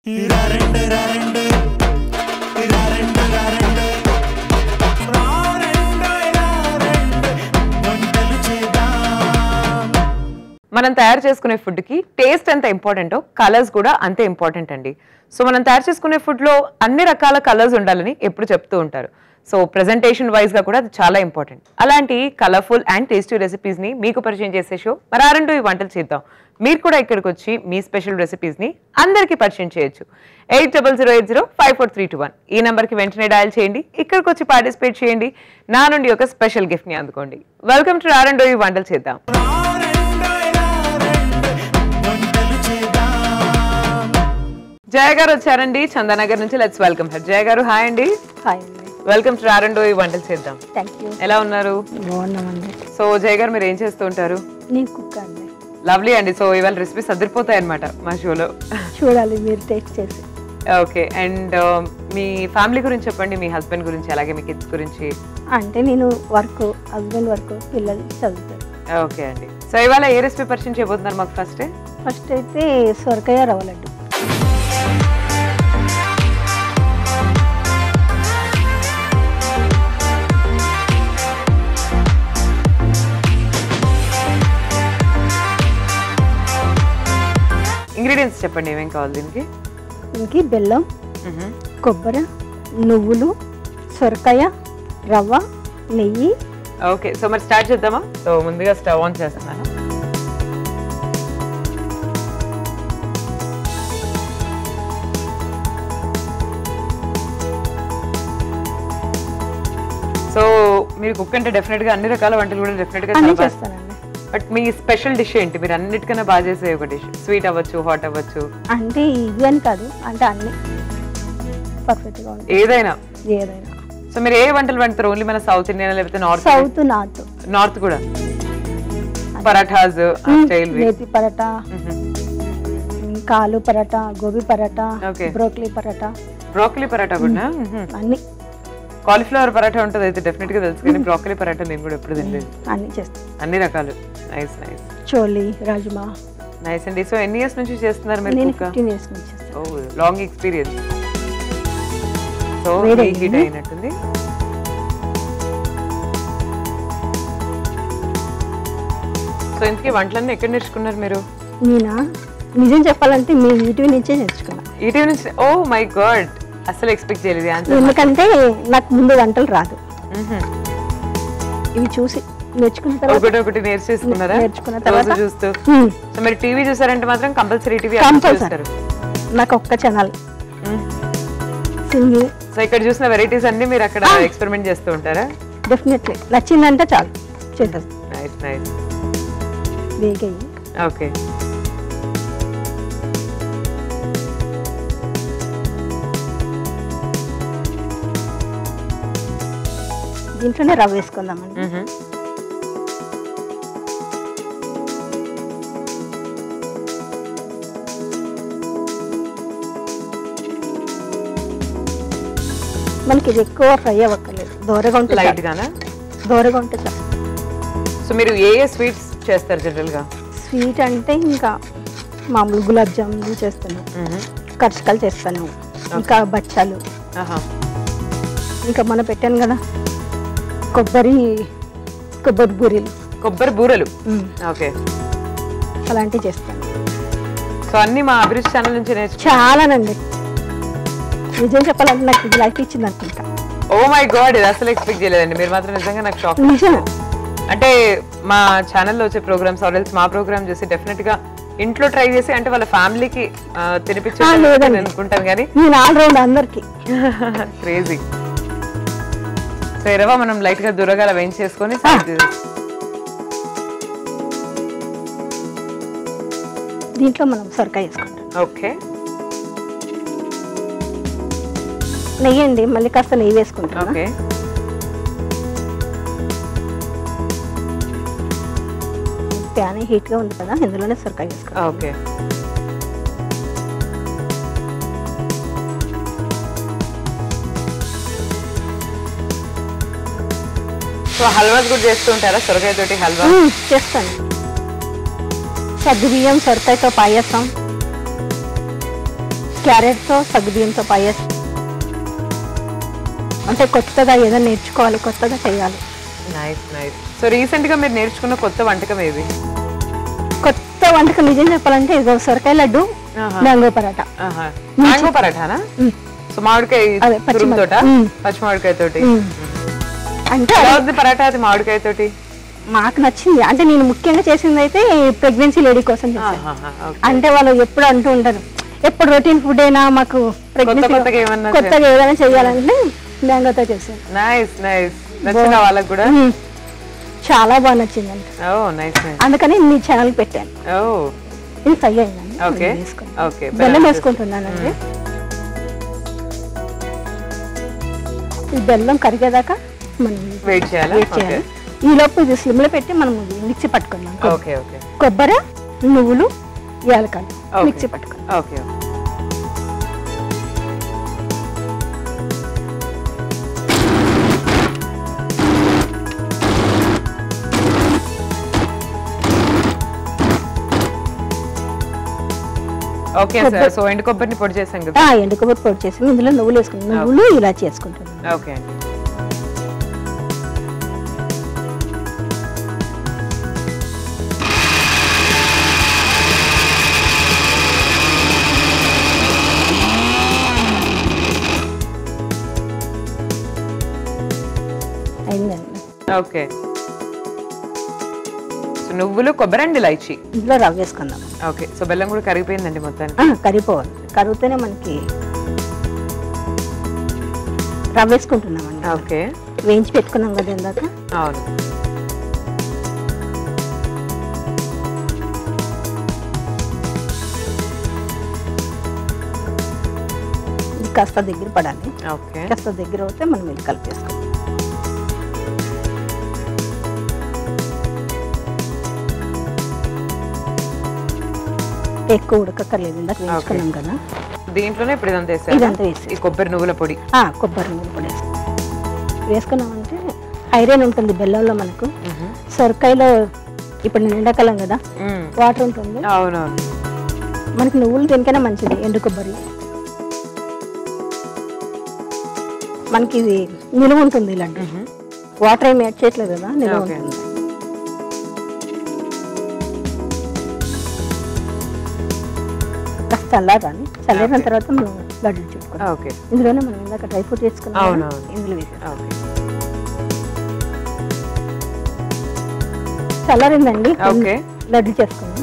రారెండు రారెండు రారెండు రారెండు రారెండు రారెండు వంటలు చేద్దాం మనం తయారు చేసుకునే ఫుడ్కి టేస్ట్ ఎంత ఇంపార్టెంటో కలర్స్ కూడా అంతే ఇంపార్టెంట్ అండి సో మనం తయారు చేసుకునే ఫుడ్లో అన్ని రకాల కలర్స్ ఉండాలని ఎప్పుడు చెప్తూ ఉంటారు సో ప్రెజెంటేషన్ వైజ్గా కూడా అది చాలా ఇంపార్టెంట్ అలాంటి కలర్ఫుల్ అండ్ టేస్టీ రెసిపీస్ని మీకు పరిచయం చేసే షో మరి ఆరంటూ ఈ వంటలు చేద్దాం మీరు కూడా ఇక్కడికి వచ్చి మీ స్పెషల్ రెసిపీస్ని అందరికీ పరిచయం చేయొచ్చు eight double zero eight zero five four three two one ఈ నెంబర్కి వెంటనే డయల్ చేయండి ఇక్కడికి వచ్చి పార్టిసిపేట్ చేయండి నా నుండి ఒక స్పెషల్ గిఫ్ట్ని అందుకోండి వెల్కమ్ టు ఆరండో ఈ వంటలు చేద్దాం రారెండు రారెండు వంటలు చేద్దాం జయ గారు వచ్చారండి చందానగర్ నుంచి లెట్స్ వెల్కమ్ హర్ జయ గారు హాయ్ అండి హాయ్ అండి వెల్కమ్ టు రారండో ఈ వంటలు చేద్దాం థ్యాంక్ యూ ఎలా ఉన్నారు బాగున్నామండి సో జయ గారు మీరు ఏం చేస్తూ ఉంటారు నేను కుక్ అండి లవ్లీ అండి సో ఇవాళ రెసిపీస్ అదిరిపోతాయి అనమాట మా షోలో చూడాలి మీరు టేస్ట్ చేసి ఓకే అండ్ మీ ఫ్యామిలీ గురించి చెప్పండి మీ హస్బెండ్ గురించి అలాగే మీ కిడ్స్ గురించి అంటే నేను వర్క్ హస్బెండ్ వర్క్ పిల్లలు చదువుతారు ఓకే అండి సో ఇవాళ ఏ రెసిపీ పరిచయం చేయబోతున్నారు మాకు ఫస్ట్ ఫస్ట్ అయితే సొరకాయ రవ్వ లడ్డు ఇంగ్రీడియంట్స్ చెప్పండి ఏమేం కావాలి దీనికి దీనికి బెల్లం కొబ్బరి నువ్వులు సొరకాయ రవ్వ నెయ్యి ఓకే సో మరి స్టార్ట్ చేద్దామా సో ముందుగా స్టవ్ ఆన్ చేస్తున్నాను సో మీరు కుక్ అంటే డెఫినెట్ గా అన్ని రకాల వంటలు కూడా డెఫినెట్ గా అన్నీ చాలా బాగా- చేస్తానండి బట్ మీ స్పెషల్ డిష్ ఏంటి మీరు అన్నిటికన్నా బాగా చేసే ఒక డిష్ స్వీట్ అవ్వచ్చు హాట్ అవ్వచ్చు అంటే ఇది అని కాదు అంటే అన్ని పర్ఫెక్ట్గా ఉంటుంది ఏదైనా ఏదైనా సో మీరు ఏ వంటలు వండుతారు ఓన్లీ మన సౌత్ ఇండియన్ లేకపోతే నార్త్ సౌత్ నార్త్ నార్త్ కూడా పరాఠాస్ స్టైల్ మేతి పరోటా కాలు paratha gobi paratha Okay. Broccoli paratha broccoli paratha కూడా అన్ని కాలీఫ్లవర్ పరాఠా ఉంటుంది అయితే డెఫినెట్ గా తెలుసు కానీ బ్రోకలీ పరాఠా నేను కూడా ఎప్పుడు తినలేదు అన్ని చేస్తాం అన్ని రకాలు nice nice chole rajma nice అండి సో ఎన్ని ఇయర్స్ నుంచి చేస్తున్నారు మీరు నేను కుక్క ఫిఫ్టీన్ ఇయర్స్ నుంచి చేస్తాను ఓ లాంగ్ ఎక్స్పీరియన్స్ సో వేడి హీట్ అయింది. అయినట్టుంది సో ఇంతకీ వంటలన్నీ ఎక్కడ నేర్చుకున్నారు మీరు నేనా నిజం చెప్పాలంటే మీ యూట్యూబ్ నుంచే నేర్చుకున్నా ఈటీవీ నుంచి ఓ మై గాడ్ అసలు ఎక్స్పెక్ట్ చేయలేదు ఆన్సర్ ఎందుకంటే నాకు ముందు వంటలు రాదు ఇవి చూసి నేర్చుకున్న తర్వాత ఒకటి ఒకటి నేర్చేసుకున్నారా నేర్చుకున్న రోజు తర్వాత- చూస్తూ మ్మ్. సో మీరు టీవీ చూసారంటే మాత్రం కంపల్సరీ టీవీ Compulsory. చూస్తారు నాకు ఒక్క ఛానల్ సింగింగ్ సో ఇక్కడ చూసిన వెరైటీస్ అన్ని మీరు అక్కడ ఎక్స్పెరిమెంట్ చేస్తూ ఉంటారా డెఫినెట్లీ నచ్చిందంటే చాలు చేసేస్తాను నైస్ నైస్ వేగాయి ఓకే దీంట్లోనే రవ్వ వేసుకుందామండి మనకి ఇది ఎక్కువ ఫ్రై అవ్వక్కర్లేదు దూరగా ఉంటే లైట్ చాలు. గానా దూరగా ఉంటే చాలు సో మీరు ఏ ఏ స్వీట్స్ చేస్తారు జనరల్ గా స్వీట్ అంటే ఇంకా మామూలు గులాబ్ జాములు చేస్తాను కర్చకాలు చేస్తాను ఇంకా బచ్చాలు ఆహా ఇంకా మన పెట్టాను కదా కొబ్బరి కొబ్బరి బూరీలు కొబ్బరి బూరెలు ఉమ్, ఓకే అలాంటివి చేస్తాను సో అన్ని మా అభిరుచి ఛానల్ నుంచి నేర్చుకో చాలానండి నిజం చెప్పాలంటే నాకు ఇది లైఫ్ ఇచ్చింది అనుకుంటా ఓ మై గాడ్ ఇది అసలు ఎక్స్పెక్ట్ చేయలేదండి మీరు మాత్రం నిజంగా నాకు షాక్ నిజం అంటే మా ఛానల్లో వచ్చే ప్రోగ్రామ్స్ ఆర్ఎల్స్ మా ప్రోగ్రామ్ చూసి డెఫినెట్ గా ఇంట్లో ట్రై చేసి అంటే వాళ్ళ ఫ్యామిలీకి ఆ, తినిపించాలి లేదండి. నేను అనుకుంటాను కానీ నేను ఆల్రౌండ్ అందరికి క్రేజీ సో ఎరవా మనం లైట్ గా దురగాల వేయించేసుకొని దీంట్లో మనం సొరకాయ వేసుకుంటాం ఓకే నెయ్యి అండి మళ్ళీ కాస్త నెయ్యి వేసుకుంటాం ఓకే ప్యాన్ హీట్గా ఉంది కదా ఇందులోనే సొరకాయ వేసుకుంటాం ఓకే సో హల్వాస్ కూడా చేస్తూ ఉంటారా సొరకాయ తోటి హల్వా మ్మ్, చేస్తాను సగ్గు బియ్యం సొరకాయతో పాయసం క్యారెట్తో సగ్గుబియ్యంతో పాయసం అంటే కొత్తగా ఏదో నేర్చుకోవాలి కొత్తగా చేయాలి నైస్ నైస్ సో రీసెంట్ గా మీరు నేర్చుకున్న కొత్త వంటకం ఏది కొత్త వంటకం నిజం చెప్పాలంటే ఇదిగో సొరకాయ లడ్డు ఆహా. మ్యాంగో పరాటా మ్యాంగో పరాఠానా మ్మ్. సో మామిడికాయ అదే, పచ్చి తురుము తోట మ్మ్. పచ్చి మామిడికాయ తోటి మ్మ్. అంటే ఎలా ఉంది పరాఠా అది మామిడికాయ తోటి మాకు నచ్చింది అంటే నేను ముఖ్యంగా చేసింది అయితే ప్రెగ్నెన్సీ లేడీ కోసం చేశాను ఆహాహా, okay. అంటే వాళ్ళు ఎప్పుడు అంటూ ఉంటారు ఎప్పుడు రొటీన్ ఫుడ్ అయినా మాకు pregnancy లో కొత్తగా ఏమన్నా కొత్తగా ఏదైనా చేయాలంటే మ్యాంగోతో చేశాను నైస్ నైస్ నచ్చిన వాళ్ళకి కూడా మ్మ్. చాలా బాగా నచ్చిందండి ఓ నైస్ నైస్ అందుకని మీ ఛానల్ పెట్టాను ఓ ఇది ఫ్రై అయిందండి ఓకే బెల్లం వేసుకుంటాను. ఓకే బెల్లం వేసుకుంటున్నానండి ఈ బెల్లం కరిగేదాకా మనం వెయిట్ చేయాలా వెయిట్ చేయాలి ఈ లోపు ఇది స్లిమ్ లో పెట్టి మనం ఇది మిక్సీ పట్టుకుందాం ఓకే ఓకే కొబ్బరి నువ్వులు యాలకాయలు Okay. మిక్సీ పట్టుకుందాం ఓకే ఓకే సార్ సో ఎండు కొబ్బరిని పొడి చేసాం కదా ఆ, ఎండు కొబ్బరి పొడి చేసి ఇందులో నువ్వులు వేసుకుంటాం నువ్వులు ఇలా చేసుకుంటున్నాం ఓకే అండి అయిందండి ఓకే సో నువ్వులు కొబ్బరి అండ్ ఇలాచి ఇందులో రవ్వ వేసుకుందాం ఓకే సో బెల్లం కూడా కరిగిపోయిందండి మొత్తానికి ఆ, కరిగిపోవాలి కరిగితేనే మనకి రవ్వ వేసుకుంటున్నామండి ఓకే వేయించి పెట్టుకున్నాం కదా ఇందాక అవును ఇది కాస్త దగ్గర పడాలి ఓకే కాస్త దగ్గర అవుతే మనం ఇది కలిపేసుకోవాలి ఎక్కువ ఉడకక్కర్లేదు ఇందాక వేయించుకున్నాం కదా దీంట్లోనే ఇప్పుడు ఇదంతా వేసారు ఇదంతా వేసి ఈ కొబ్బరి నువ్వుల పొడి ఆ, కొబ్బరి నూనె కూడా వేసుకుంటాం వేసుకున్నామంటే ఐరన్ ఉంటుంది బెల్లంలో మనకు సొరకాయలో ఇప్పుడు ఎండాకాలం కదా మ్మ్. వాటర్ ఉంటుంది అవునవును మనకి నువ్వులు దేనికైనా మంచిది ఎండు కొబ్బరి మనకి ఇది నిలువ ఉంటుంది ఇలాంటి వాటర్ ఏమి యాడ్ చేయట్లేదు కదా నిలువ Okay. ఉంటుంది కాస్త చల్లారాని చల్లారిన తర్వాత మనం లడ్డు చుట్టుకుంటాం ఓకే ఇందులోనే మనం ఇందాక డ్రై ఫ్రూట్ వేసుకున్నాం కదా, అవునవును. ఇందులో వేసేస్తాం ఓకే చల్లారిందండి ఓకే లడ్డు చేసుకున్నాం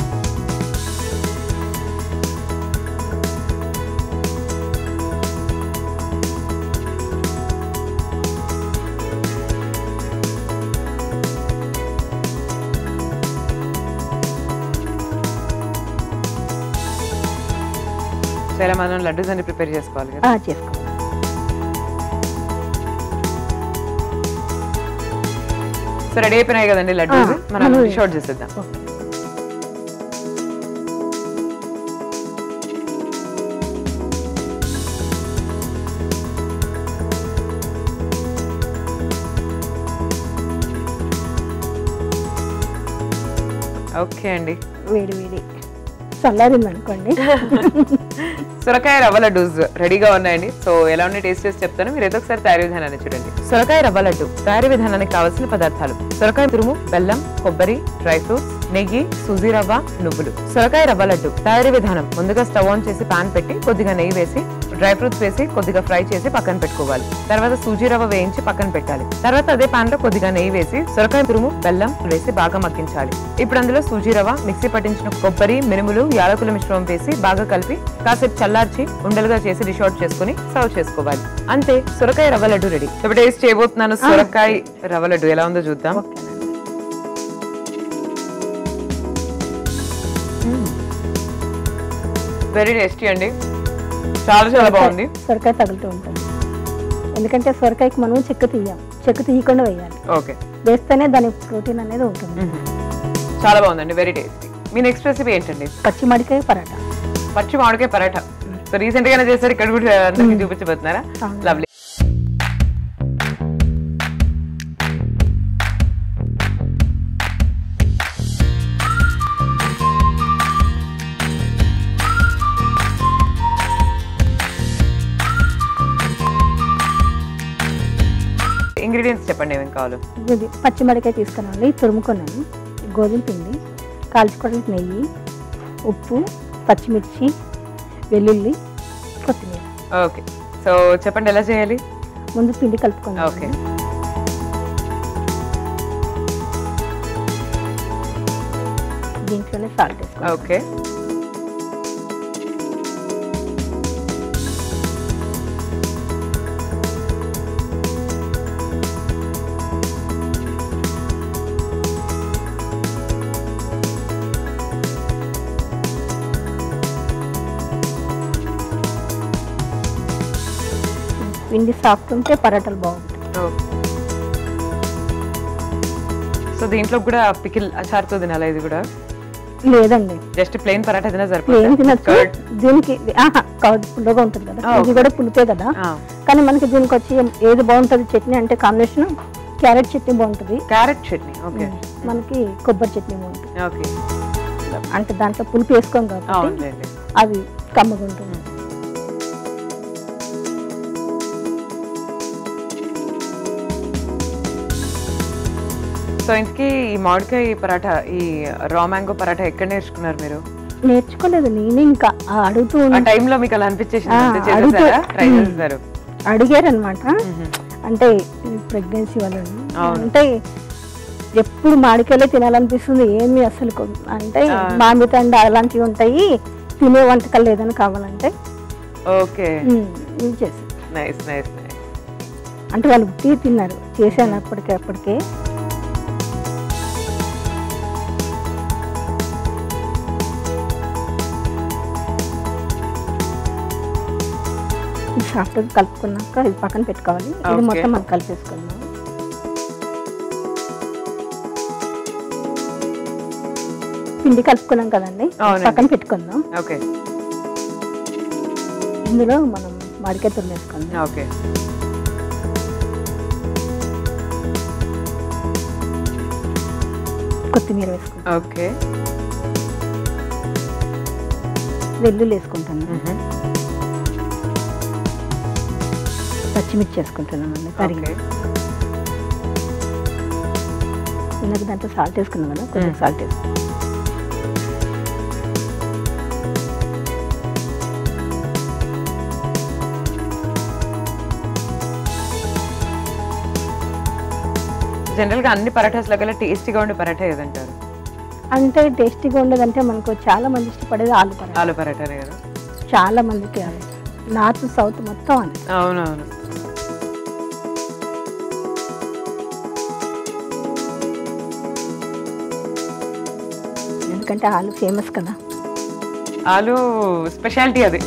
సో ఇలా మనం లడ్డూస్ అన్ని ప్రిపేర్ చేసుకోవాలి కదా ఆ, చేసుకున్నాం సో రెడీ అయిపోయినాయి కదండి లడ్డూస్ ఆ, మనం మనం- డిష్ అవుట్ చేసేద్దాం ఓకే. ఓకే అండి వేడి వేడి చల్లారింది అనుకోండి సొరకాయ రవ్వ లడ్డూస్ రెడీగా ఉన్నాయండి సో ఎలా ఉన్నాయి టేస్ట్ చేసి చెప్తాను మీరు ఏదో ఒకసారి తయారీ విధానాన్ని చూడండి సొరకాయ రవ్వ లడ్డు తయారీ విధానానికి కావాల్సిన పదార్థాలు సొరకాయ తురుము బెల్లం కొబ్బరి డ్రై ఫ్రూట్స్ నెయ్యి సూజీ రవ్వ నువ్వులు సొరకాయ రవ్వ లడ్డు తయారీ విధానం ముందుగా స్టవ్ ఆన్ చేసి పాన్ పెట్టి కొద్దిగా నెయ్యి వేసి డ్రై ఫ్రూట్స్ వేసి కొద్దిగా ఫ్రై చేసి పక్కన పెట్టుకోవాలి తర్వాత సూజీ రవ్వ వేయించి పక్కన పెట్టాలి తర్వాత అదే పాన్ లో కొద్దిగా నెయ్యి వేసి సొరకాయ తురుము బెల్లం వేసి బాగా మగ్గించాలి ఇప్పుడు అందులో సూజీ రవ్వ మిక్సీ పట్టించిన కొబ్బరి మినుములు యాలకుల మిశ్రమం వేసి బాగా కలిపి కాసేపు చల్లార్చి ఉండలుగా చేసి డిష్ అవుట్ చేసుకుని సర్వ్ చేసుకోవాలి అంతే సొరకాయ రవ్వ లడ్డు రెడీ ఇప్పుడు టేస్ట్ చేయబోతున్నాను సొరకాయ రవ్వ లడ్డు ఎలా ఉందో చూద్దాం ఓకేనండి వెరీ టేస్టీ అండి చాలా చాలా బాగుంది సొరకాయ తగులుతూ ఉంటుంది ఎందుకంటే సొరకాయకి మనం చెక్కు తీయం చెక్కు తీయకుండా వేయాలి ఓకే వేస్తేనే దాని ప్రోటీన్ అనేది ఉంటుంది చాలా బాగుందండి వెరీ టేస్టీ మీ నెక్స్ట్ రెసిపీ ఏంటండి పచ్చి మడికాయ పరాటా పచ్చి మామిడికాయ పరాఠా సో రీసెంట్ గానే చేశారు ఇక్కడ కూడా అందరికి చూపించబోతున్నారా అవును. లవ్లీ ఇంగ్రీడియంట్స్ చెప్పండి ఏమేమి కావాలో ఇది పచ్చిమిరకాయ తీసుకున్నాను తురుముకున్నాను గోధుమ పిండి కాల్చుకోవడానికి నెయ్యి ఉప్పు పచ్చిమిర్చి వెల్లుల్లి కొత్తిమీర ఓకే సో చెప్పండి ఎలా చేయాలి ముందు పిండి కలుపుకున్నాను ఓకే దీంట్లోనే సాల్ట్ వేసుకోవాలి ఓకే పిండి సాఫ్ట్ ఉంటే పరాటాలు బాగుంటాయి సో దీంట్లో కూడా పికిల్ అచార్తో తినాలా ఇది కూడా లేదండి జస్ట్ ప్లెయిన్ పరాటా తినా ఏం సరిపోతుంది తినచ్చు దీనికి ఆహా కౌడ్ పుల్లగా ఉంటుంది కదా ఆ, ఇది కూడా పులిపే కదా ఆ. కానీ మనకి దీనికి వచ్చి ఏది బాగుంటుంది చట్నీ అంటే కాంబినేషన్ క్యారెట్ చట్నీ బాగుంటుంది క్యారెట్ చట్నీ ఓకే మనకి కొబ్బరి చట్నీ బాగుంటుంది ఓకే అంటే దాంట్లో పులుపు వేసుకోం కాబట్టి అవునులేండి అది కమ్మగా ఉంటుంది సో ఇంతకీ ఈ మామిడికాయ పరాఠా ఈ రా మ్యాంగో పరాఠా ఎక్కడ నేర్చుకున్నారు మీరు నేర్చుకోలేదు నేనే ఇంకా ఆ అడుగుతూ ఆ ఉన్న- టైంలో మీకు అలా అనిపించేసింది ఆ, అంతే అడుగుతూ- చేసేసారా ట్రై మ్మ్. చేసేసారు అడిగారు అనమాట మ్మ్. అంటే ప్రెగ్నెన్సీ వాళ్ళని అవును. అంటే ఎప్పుడు మామిడికాయలే తినాలనిపిస్తుంది ఏమి అసలు కొ- అంటే ఆ. మామిడి తండ అలాంటివి ఉంటాయి తినే వంటకాలు ఏదైనా కావాలంటే ఓకే ఉమ్, ఇవి చేసి నైస్ నైస్ నైస్ అంటే వాళ్ళు ఉట్టి తిన్నారు చేశాను అప్పటికే అప్పటికే ఇది సాఫ్ట్గా కలుపుకున్నాక ఇది పక్కన పెట్టుకోవాలి ఇది Okay. మొత్తం మనం కలిపేసుకుందాం పిండి కలుపుకున్నాం కదండి అవునండి. పక్కన పెట్టుకుందాం ఓకే ఇందులో మనం మామిడికాయ తురిమేసుకుందాం ఓకే కొత్తిమీర వేసుకుంటాం ఓకే వెల్లుల్లి వేసుకుంటాను మ్మ్. పచ్చిమిర్చి వేసుకుంటున్నాం అండి తరిగి ఓకే ఇందాక దాంట్లో సాల్ట్ వేసుకున్నాం కదా కొంచెం మ్మ్. సాల్ట్ వేసుకున్నాం జనరల్ గా అన్ని పరాఠాస్ లాగా టేస్టీగా ఉండే పరాఠా ఏదంటారు అంటే టేస్టీగా ఉండదంటే మనకు చాలా మంది ఇష్టపడేది ఆలు పరాటా ఆలు పరాఠానే కదా చాలా మందికి అది నార్త్ సౌత్ మొత్తం అది అవునవును ఎందుకంటే ఆలు ఫేమస్ కదా ఆలు స్పెషాలిటీ అది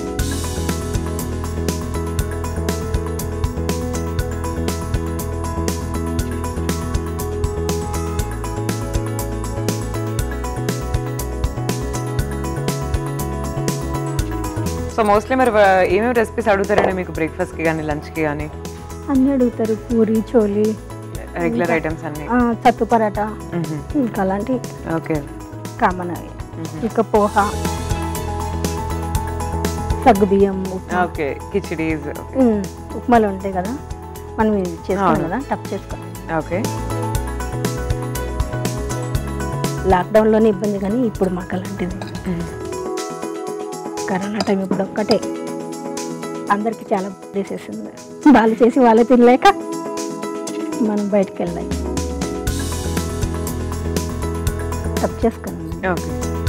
సో మోస్ట్లీ మరి వా- ఏమేమి రెసిపీస్ అడుగుతారండి మీకు బ్రేక్ఫాస్ట్ కి కానీ లంచ్ కి కానీ అన్నీ అడుగుతారు పూరి చోలి రెగ్యులర్ ఐటమ్స్ అన్ని ఆ, సత్తు పరాటా ఇంకా అలాంటి ఓకే కామన్ అవి ఇంకా పోహ సగ్గుబియ్యం ఉప్మా ఓకే కిచిడీస్ ఉమ్, ఉప్మాలు ఉంటాయి కదా మనం ఇది చేసుకున్నాం అవును. కదా టప్ చేసుకున్నాం ఓకే లాక్డౌన్లోనే ఇబ్బంది కానీ ఇప్పుడు మాకు అలాంటిది కరోనా టైం ఇప్పుడు ఒక్కటే అందరికి చాలా చేసేసింది వాళ్ళు చేసి వాళ్ళే తినలేక మనం బయటకు వెళ్ళాలి టప్ చేసుకున్నాం ఓకే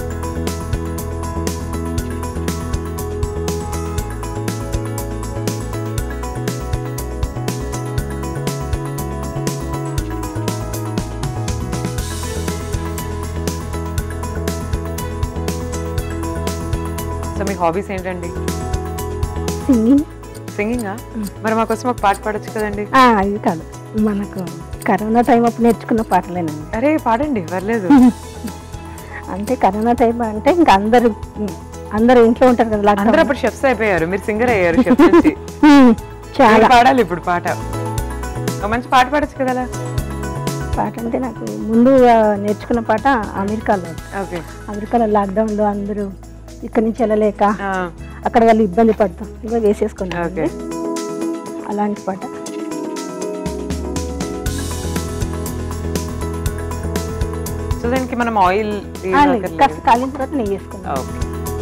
సో మీ హాబీస్ ఏంటండి సింగింగ్ సింగింగా మరి మా కోసం ఒక పాట పాడొచ్చు కదండి ఇది కాదు మనకు కరోనా టైం అప్పుడు నేర్చుకున్న పాటలేనండి అరే పాడండి పర్లేదు అంటే కరోనా టైం అంటే ఇంకా అందరు అందరు ఇంట్లో ఉంటారు కదా అందరూ లాక్డౌన్ అప్పుడు షెఫ్స్ అయిపోయారు మీరు సింగర్ అయ్యారు షెఫ్ నుంచి ఉమ్, మీరు చాలా పాడాలి ఇప్పుడు పాట ఒక మంచి పాట పాడొచ్చు కదా అలా? పాట అంటే నాకు ముందు ఆ, నేర్చుకున్న పాట అమెరికాలో ఓకే అమెరికాలో లాక్డౌన్లో అందరూ ఇక్కడి నుంచి వెళ్ళలేక ఆ, అక్కడ వాళ్ళు ఇబ్బంది పడతాం ఇక వేసేసుకున్నాం ఓకే అలాంటి పాట సో దీనికి మనం ఆయిల్ ఆ, లేదు. కాస్త కాలిన తర్వాత నెయ్యి వేసుకుందాం ఓకే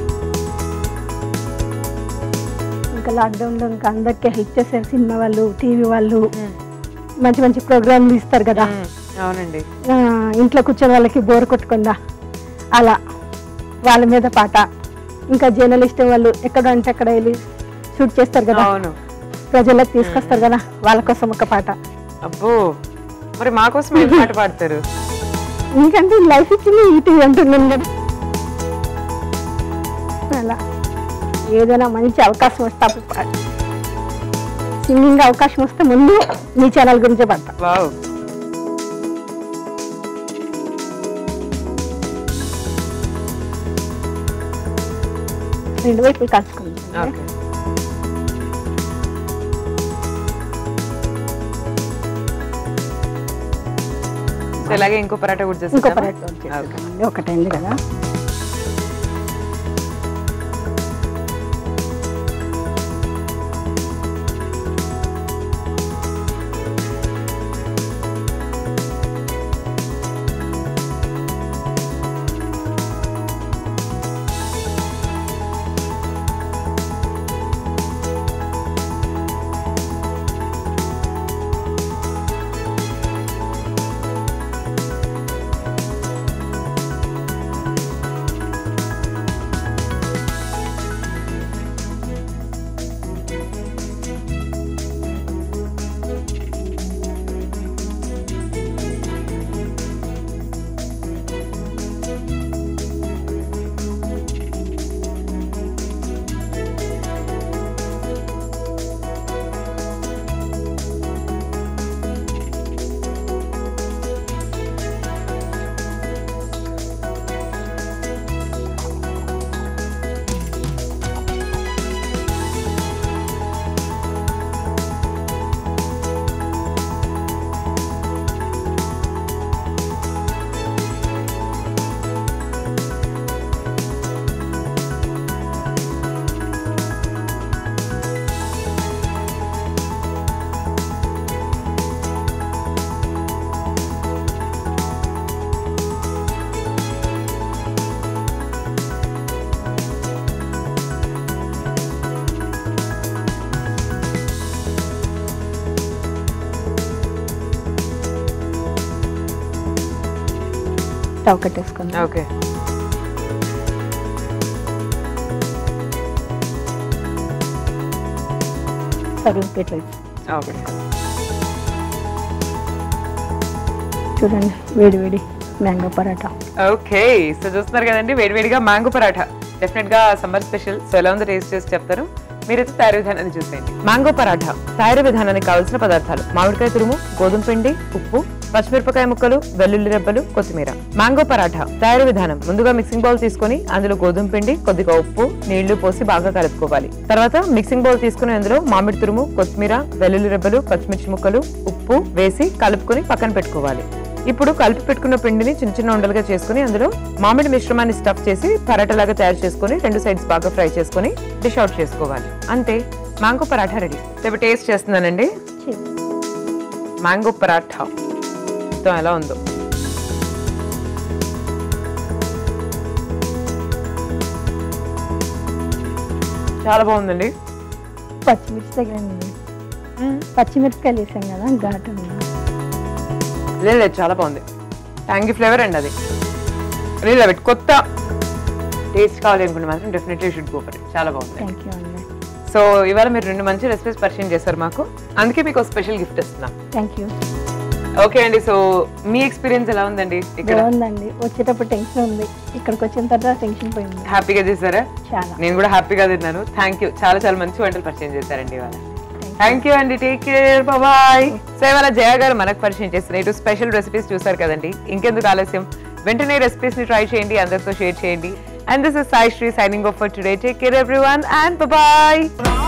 ఇంకా లాక్డౌన్లో ఇంకా అందరికీ హెల్ప్ చేశారు సినిమా వాళ్ళు టీవీ వాళ్ళు మంచి మంచి ప్రోగ్రాంలు ఇస్తారు కదా అవునండి ఆ, ఇంట్లో కూర్చొని వాళ్ళకి బోర్ కొట్టకుండా అలా వాళ్ళ మీద పాట ఇంకా జర్నలిస్ట్ వాళ్ళు ఎక్కడ అంటే అక్కడ వెళ్ళి షూట్ చేస్తారు కదా అవును ప్రజలకు తీసుకొస్తారు కదా వాళ్ళ కోసం ఒక పాట అబ్బో మరి మా కోసం ఏం పాట పాడతారు ఎందుకంటే లైఫ్ ఇచ్చింది ఇటు అంటున్నాను కదా అలా ఏదైనా మంచి అవకాశం వస్తే అప్పుడు పాట సింగింగ్ అవకాశం వస్తే ముందు మీ ఛానల్ గురించే పాడతా వావ్ రెండు వైపులు కాల్చుకుందాం ఓకే సో ఇలాగే ఇంకో పరాటా కూడా ఇంకో చేస్తాం పరాటా చేసేద్దామండి ఒకటైంది కదా స్టవ్ కట్టేసుకుందాం ఓకే సర్వింగ్ ప్లేట్లో ఓకే చూడండి వేడి వేడి మ్యాంగో పరాటా ఓకే సో చూస్తున్నారు కదండి వేడివేడిగా మ్యాంగో పరాఠా డెఫినెట్ గా సమ్మర్ స్పెషల్ సో ఎలా ఉందో టేస్ట్ చేసి చెప్తారు మీరైతే తయారీ విధానాన్ని చూసేయండి మ్యాంగో పరాఠా తయారీ విధానానికి కావాల్సిన పదార్థాలు మామిడికాయ తురుము గోధుమ పిండి ఉప్పు పచ్చిమిరపకాయ ముక్కలు వెల్లుల్లి రెబ్బలు కొత్తిమీర మ్యాంగో పరాఠా తయారీ విధానం ముందుగా మిక్సింగ్ బౌల్ తీసుకొని అందులో గోధుమ పిండి కొద్దిగా ఉప్పు నీళ్లు పోసి బాగా కలుపుకోవాలి తర్వాత మిక్సింగ్ బౌల్ తీసుకుని అందులో మామిడి తురుము కొత్తిమీర వెల్లుల్లి రెబ్బలు పచ్చిమిర్చి ముక్కలు ఉప్పు వేసి కలుపుకొని పక్కన పెట్టుకోవాలి ఇప్పుడు కలిపి పెట్టుకున్న పిండిని చిన్న చిన్న ఉండలుగా చేసుకుని అందులో మామిడి మిశ్రమాన్ని స్టఫ్ చేసి పరాటా లాగా తయారు చేసుకుని రెండు సైడ్స్ బాగా ఫ్రై చేసుకుని డిష్ అవుట్ చేసుకోవాలి అంతే మ్యాంగో పరాఠా రెడీ ఇప్పుడు టేస్ట్ చేస్తున్నానండి మ్యాంగో పరాఠా మొత్తం ఎలా ఉందో చాలా బాగుందండి పచ్చిమిర్చి తగిలింది పచ్చిమిరపకాయలు వేసాం కదా ఘాటు ఉంది. లేదు లేదు చాలా బాగుంది ట్యాంగీ ఫ్లేవర్ అండి అది లేదు అవి కొత్త టేస్ట్ కావాలి అనుకుంటే మాత్రం డెఫినెట్లీ షుడ్ గో ఫర్ చాలా బాగుంది థ్యాంక్ యూ అండి సో ఇవాళ మీరు రెండు మంచి రెసిపీస్ పరిచయం చేశారు మాకు అందుకే మీకు స్పెషల్ గిఫ్ట్ ఇస్తున్నాం థ్యాంక్ యూ ఓకే అండి సో మీ ఎక్స్పీరియన్స్ ఎలా ఉందండి ఇక్కడ బాగుందండి వచ్చేటప్పుడు టెన్షన్ ఉంది ఇక్కడికి వచ్చిన తర్వాత టెన్షన్ పోయింది హ్యాపీగా చేశారా చాలా నేను కూడా హ్యాపీగా తిన్నాను థ్యాంక్ యూ చాలా చాలా మంచి వంటలు పరిచయం చేశారండి ఇవాళ థ్యాంక్ యూ అండి టేక్ కేర్ బాయ్ సో ఇవాళ జయ గారు మనకు పరిచయం చేస్తున్న ఇటు స్పెషల్ రెసిపీస్ చూసారు కదండి ఇంకెందుకు ఆలస్యం వెంటనే రెసిపీస్ ని ట్రై చేయండి అందరితో షేర్ చేయండి and this is Sai Sri signing off for today take care everyone and bye రా